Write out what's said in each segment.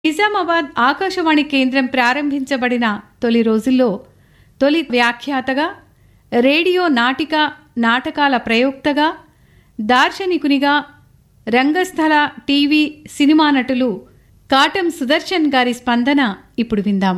నిజామాబాద్ ఆకాశవాణి కేంద్రం ప్రారంభించబడిన తొలి రోజుల్లో తొలి వ్యాఖ్యాతగా రేడియో నాటిక నాటకాల ప్రయోక్తగా దార్శనికునిగా రంగస్థల టీవీ సినిమా నటులు కాటం సుదర్శన్ గారి స్పందన ఇప్పుడు విందాం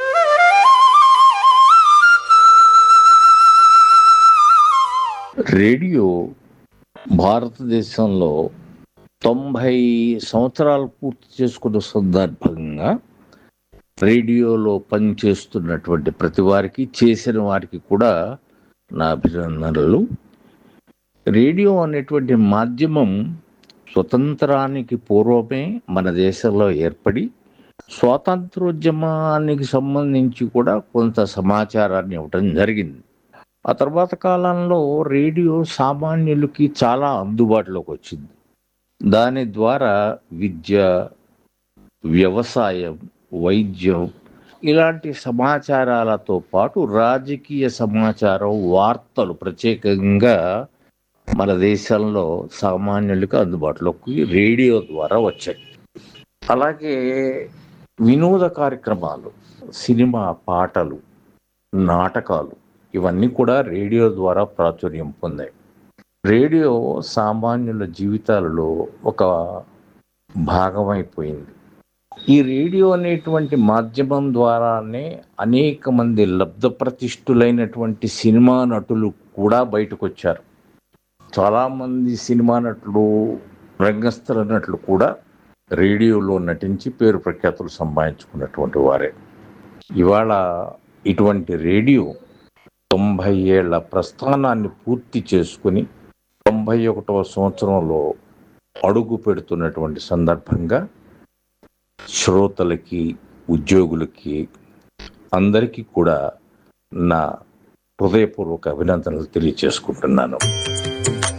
రేడియో భారతదేశంలో తొంభై సంవత్సరాలు పూర్తి చేసుకున్న సందర్భంగా రేడియోలో పనిచేస్తున్నటువంటి ప్రతి వారికి చేసిన వారికి కూడా నా అభినందనలు రేడియో అనేటువంటి మాధ్యమం స్వతంత్రానికి పూర్వమే మన దేశంలో ఏర్పడి స్వాతంత్రోద్యమానికి సంబంధించి కూడా కొంత సమాచారాన్ని ఇవ్వటం జరిగింది ఆ తర్వాత కాలంలో రేడియో సామాన్యులకి చాలా అందుబాటులోకి వచ్చింది దాని ద్వారా విద్య వ్యవసాయం వైద్యం ఇలాంటి సమాచారాలతో పాటు రాజకీయ సమాచారం వార్తలు ప్రత్యేకంగా మన దేశంలో సామాన్యులకు అందుబాటులోకి రేడియో ద్వారా వచ్చాయి అలాగే వినోద కార్యక్రమాలు సినిమా పాటలు నాటకాలు ఇవన్నీ కూడా రేడియో ద్వారా ప్రాచుర్యం పొందాయి రేడియో సామాన్యుల జీవితాలలో ఒక భాగమైపోయింది ఈ రేడియో అనేటువంటి మాధ్యమం ద్వారానే అనేక మంది లబ్ధ ప్రతిష్ఠులైనటువంటి సినిమా నటులు కూడా బయటకు వచ్చారు చాలామంది సినిమా నటులు రంగస్థల నటులు కూడా రేడియోలో నటించి పేరు ప్రఖ్యాతులు సంపాదించుకున్నటువంటి వారే ఇవాళ ఇటువంటి రేడియో తొంభై ఏళ్ల ప్రస్థానాన్ని పూర్తి చేసుకుని తొంభై ఒకటవ సంవత్సరంలో అడుగు పెడుతున్నటువంటి సందర్భంగా శ్రోతలకి ఉద్యోగులకి అందరికీ కూడా నా హృదయపూర్వక అభినందనలు తెలియజేసుకుంటున్నాను